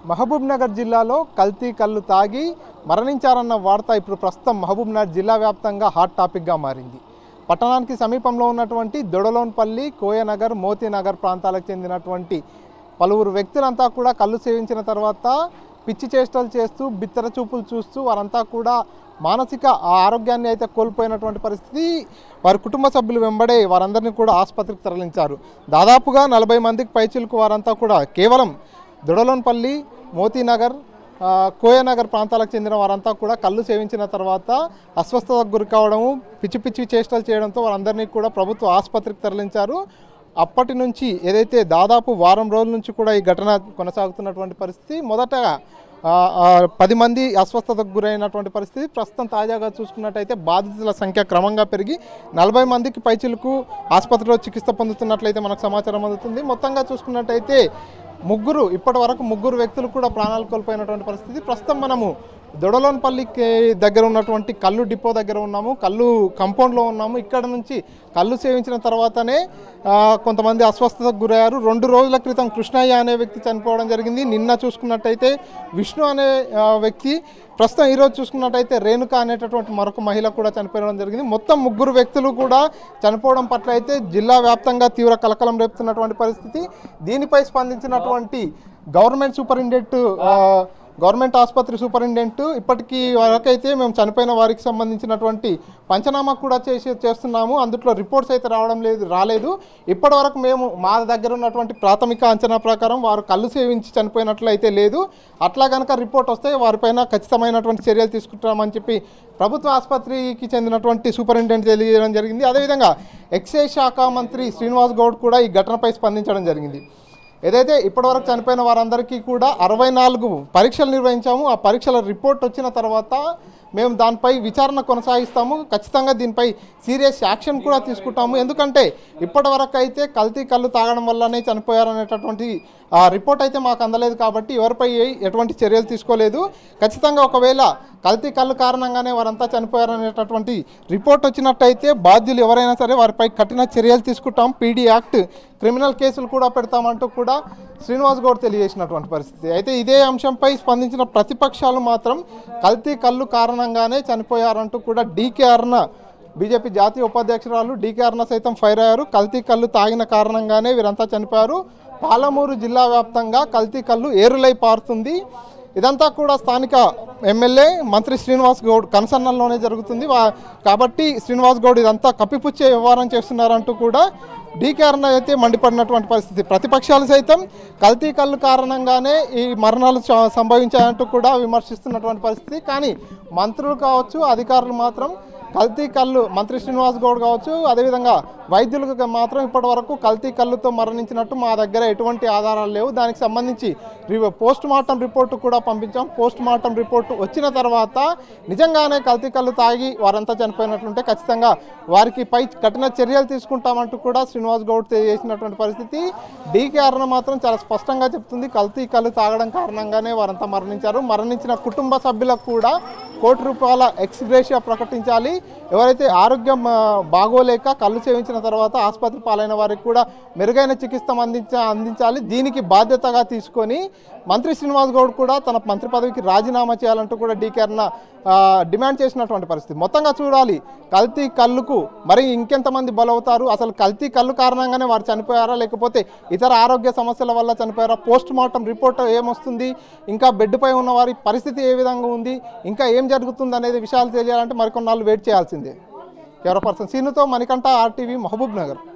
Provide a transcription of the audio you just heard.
మహబూబ్ నగర్ జిల్లాలో కల్తీ కళ్ళు తాగి మరణించారన్న వార్త ఇప్పుడు ప్రస్తుతం మహబూబ్ నగర్ జిల్లా వ్యాప్తంగా హాట్ టాపిక్గా మారింది పట్టణానికి సమీపంలో ఉన్నటువంటి దొడలోన్పల్లి కోయనగర్ మోతీనగర్ ప్రాంతాలకు చెందినటువంటి పలువురు వ్యక్తులంతా కూడా కళ్ళు సేవించిన తర్వాత పిచ్చి చేష్టలు చేస్తూ బిత్తర చూపులు చూస్తూ వారంతా కూడా మానసిక ఆరోగ్యాన్ని అయితే కోల్పోయినటువంటి పరిస్థితి వారి కుటుంబ సభ్యులు వెంబడే వారందరినీ కూడా ఆసుపత్రికి తరలించారు దాదాపుగా నలభై మందికి పైచిలకు వారంతా కూడా కేవలం దొడలోన్పల్లి మోతీనగర్ ఆ, కోయనగర్ ప్రాంతాలకు చెందిన వారంతా కూడా కళ్ళు సేవించిన తర్వాత అస్వస్థతకు గురి కావడము పిచ్చి పిచ్చి చేష్టలు చేయడంతో వారందరినీ కూడా ప్రభుత్వ ఆసుపత్రికి తరలించారు అప్పటి నుంచి ఏదైతే దాదాపు వారం రోజుల నుంచి కూడా ఈ ఘటన కొనసాగుతున్నటువంటి పరిస్థితి మొదటగా ఆ, ఆ, పది మంది అస్వస్థతకు గురైనటువంటి పరిస్థితి ప్రస్తుతం తాజాగా చూసుకున్నట్టయితే బాధితుల సంఖ్య క్రమంగా పెరిగి నలభై మందికి పైచిలకు ఆసుపత్రిలో చికిత్స పొందుతున్నట్లయితే మనకు సమాచారం అందుతుంది మొత్తంగా చూసుకున్నట్టయితే ముగ్గురు ఇప్పటి వరకు ముగ్గురు వ్యక్తులు కూడా ప్రాణాలు కోల్పోయినటువంటి పరిస్థితి ప్రస్తుతం మనము దొడలోన్పల్లికి దగ్గర ఉన్నటువంటి కళ్ళు డిపో దగ్గర ఉన్నాము కళ్ళు కంపౌండ్లో ఉన్నాము ఇక్కడ నుంచి కళ్ళు సేవించిన తర్వాతనే ఆ, కొంతమంది అస్వస్థతకు గురయ్యారు రెండు రోజుల క్రితం కృష్ణయ్య అనే వ్యక్తి చనిపోవడం జరిగింది నిన్న చూసుకున్నట్టయితే విష్ణు అనే ఆ, వ్యక్తి ప్రస్తుతం ఈరోజు చూసుకున్నట్టయితే రేణుక అనేటటువంటి మరొక మహిళ కూడా చనిపోవడం జరిగింది మొత్తం ముగ్గురు వ్యక్తులు కూడా చనిపోవడం పట్ల అయితే జిల్లా వ్యాప్తంగా తీవ్ర కలకలం రేపుతున్నటువంటి పరిస్థితి దీనిపై స్పందించినటువంటి గవర్నమెంట్ సూపరింటెండెంట్ ఆ, గవర్నమెంట్ ఆసుపత్రి సూపరింటెండెంట్ ఇప్పటికీ వరకైతే మేము చనిపోయిన వారికి సంబంధించినటువంటి పంచనామా కూడా చేసి చేస్తున్నాము అందులో రిపోర్ట్స్ అయితే రావడం లేదు రాలేదు ఇప్పటి వరకు మేము మా దగ్గర ఉన్నటువంటి ప్రాథమిక అంచనా ప్రకారం వారు కళ్ళు సేవించి చనిపోయినట్లు అయితే లేదు అట్లా కనుక రిపోర్ట్ వస్తే వారిపైన ఖచ్చితమైనటువంటి చర్యలు తీసుకుంటామని చెప్పి ప్రభుత్వ ఆసుపత్రికి చెందినటువంటి సూపరింటెండెంట్ తెలియజేయడం జరిగింది అదేవిధంగా ఎక్సైజ్ శాఖ మంత్రి శ్రీనివాస్ గౌడ్ కూడా ఈ ఘటనపై స్పందించడం జరిగింది ఏదైతే ఇప్పటివరకు చనిపోయిన వారందరికీ కూడా అరవై నాలుగు పరీక్షలు నిర్వహించాము ఆ పరీక్షల రిపోర్ట్ వచ్చిన తర్వాత మేము దానిపై విచారణ కొనసాగిస్తాము ఖచ్చితంగా దీనిపై సీరియస్ యాక్షన్ కూడా తీసుకుంటాము ఎందుకంటే ఇప్పటివరకు అయితే కల్తీ కళ్ళు తాగడం వల్లనే చనిపోయారనేటటువంటి ఆ రిపోర్ట్ అయితే మాకు అందలేదు కాబట్టి ఎవరిపై ఎటువంటి చర్యలు తీసుకోలేదు ఖచ్చితంగా ఒకవేళ కల్తీ కళ్ళు కారణంగానే వారంతా చనిపోయారనేటటువంటి రిపోర్ట్ వచ్చినట్టయితే బాధ్యులు ఎవరైనా సరే వారిపై కఠిన చర్యలు తీసుకుంటాం పీడీ యాక్ట్ క్రిమినల్ కేసులు కూడా పెడతామంటూ కూడా శ్రీనివాస్ గౌడ్ తెలియజేసినటువంటి పరిస్థితి అయితే ఇదే అంశంపై స్పందించిన ప్రతిపక్షాలు మాత్రం కల్తీ కళ్ళు కారణంగానే చనిపోయారంటూ కూడా డీకే అరుణ బీజేపీ జాతీయ ఉపాధ్యక్షురాలు డీకే అరుణ సైతం ఫైర్ అయ్యారు కల్తీ కళ్ళు తాగిన కారణంగానే వీరంతా చనిపోయారు పాలమూరు జిల్లా వ్యాప్తంగా కల్తీ కళ్ళు ఏరులై పారుతుంది ఇదంతా కూడా స్థానిక ఎమ్మెల్యే మంత్రి శ్రీనివాస్ గౌడ్ కన్సర్నల్లోనే జరుగుతుంది వా- కాబట్టి శ్రీనివాస్ గౌడ్ ఇదంతా కప్పిపుచ్చే వ్యవహారం చేస్తున్నారంటూ కూడా డీకారణ అయితే మండిపడినటువంటి పరిస్థితి ప్రతిపక్షాలు సైతం కల్తీ కళ్ళు కారణంగానే ఈ మరణాలు చ- సంభవించాయంటూ కూడా విమర్శిస్తున్నటువంటి పరిస్థితి కానీ మంత్రులు కావచ్చు అధికారులు మాత్రం కల్తీ కళ్ళు మంత్రి శ్రీనివాస్ గౌడ్ కావచ్చు అదేవిధంగా వైద్యులకు మాత్రం ఇప్పటి వరకు కల్తీ కళ్ళుతో మరణించినట్టు మా దగ్గర ఎటువంటి ఆధారాలు లేవు దానికి సంబంధించి రివ- పోస్ట్ మార్టం రిపోర్టు కూడా పంపించాం పోస్ట్ మార్టం రిపోర్టు వచ్చిన తర్వాత నిజంగానే కల్తీ కళ్ళు తాగి వారంతా చనిపోయినట్లుంటే ఖచ్చితంగా వారికి పై కఠిన చర్యలు తీసుకుంటామంటూ కూడా శ్రీనివాస్ గౌడ్ తెలియజేసినటువంటి పరిస్థితి డీకే అరుణ మాత్రం చాలా స్పష్టంగా చెప్తుంది కల్తీ కళ్ళు తాగడం కారణంగానే వారంతా మరణించారు మరణించిన కుటుంబ సభ్యులకు కూడా కోటి రూపాయల ఎక్స్గ్రేషియా ప్రకటించాలి ఎవరైతే ఆరోగ్యం ఆ, బాగోలేక కళ్ళు సేవించిన తర్వాత ఆసుపత్రి పాలైన వారికి కూడా మెరుగైన చికిత్స అందించ అందించాలి దీనికి బాధ్యతగా తీసుకొని మంత్రి శ్రీనివాస్ గౌడ్ కూడా తన మంత్రి పదవికి రాజీనామా చేయాలంటూ కూడా డీకే అరుణ ఆ, డిమాండ్ చేసినటువంటి పరిస్థితి మొత్తంగా చూడాలి కల్తీ కళ్ళుకు మరి ఇంకెంతమంది బలవుతారు అసలు కల్తీ కళ్ళు కారణంగానే వారు చనిపోయారా లేకపోతే ఇతర ఆరోగ్య సమస్యల వల్ల చనిపోయారా పోస్ట్ మార్టం రిపోర్ట్ ఏమొస్తుంది ఇంకా బెడ్పై ఉన్న వారి పరిస్థితి ఏ విధంగా ఉంది ఇంకా ఏం జరుగుతుంది అనేది విషయాలు తెలియాలంటే మరికొన్నాళ్ళు వెయిట్ చేయాల్సిందే కెమెరా పర్సన్ సీనుతో మణికంఠ ఆర్టీవీ మహబూబ్ నగర్